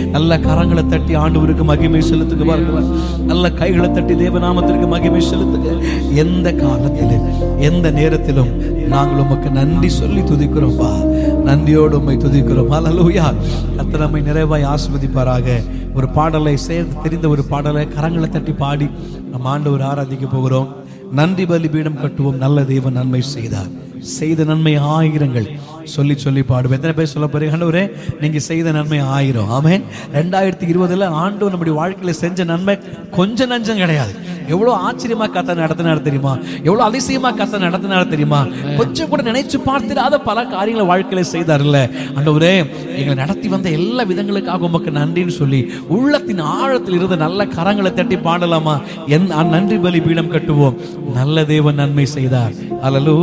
நல்ல கரங்களை தட்டி ஆண்டவருக்கு மகிமை செலுத்துங்க பாருங்க நல்ல கைகளை தட்டி தேவநாமத்திற்கு மகிமை செலுத்துங்க எந்த காலத்திலும் எந்த நேரத்திலும் நாங்கள் உமக்கு நன்றி சொல்லி துதிக்கிறோம்ப்பா நன்றியோடு உம்மை துதிக்கிறோம் ஹalleluya கர்த்தர் நம்மை நிறைவாய் ஆஸ்வதிப்பாராக ஒரு பாடலை சேர்ந்து தெரிந்த ஒரு பாடலை கரங்களை தட்டி பாடி நம்ம ஆண்டவர் ஆராதிக்க போகிறோம் நன்றி பலிபீடம் கட்டுவோம் நல்ல தெய்வம் நன்மை செய்தார் செய்த நன்மை ஆயிரங்கள் சொல்லி சொல்லி பாடுவோம் எத்தனை பேர் சொல்ல போறீங்க ஆண்டவரே நீங்க செய்த நன்மை ஆயிரம் ஆமென் ரெண்டாயிரத்தி இருபதுல ஆண்டவர் நம்முடைய வாழ்க்கையில செஞ்ச நன்மை கொஞ்சம் நஞ்சம் கிடையாது எவ்வளவு ஆச்சரியமா கத்த நடத்தினார் தெரியுமா எவ்வளவு அதிசயமா கத்த நடத்தினார் தெரியுமா கொஞ்சம் கூட நினைச்சு பார்த்திராத பல காரியங்களை வாழ்க்கையில செய்தார்ல ஆண்டவரே எங்களை நடத்தி வந்த எல்லா விதங்களுக்காக உமக்கு நன்றின்னு சொல்லி உள்ளத்தின் ஆழத்தில் இருந்து நல்ல கரங்களை தட்டி பாடலாமா என் நன்றி பலி பீடம் கட்டுவோம் நல்ல தேவன் நன்மை செய்தார் அல்லலு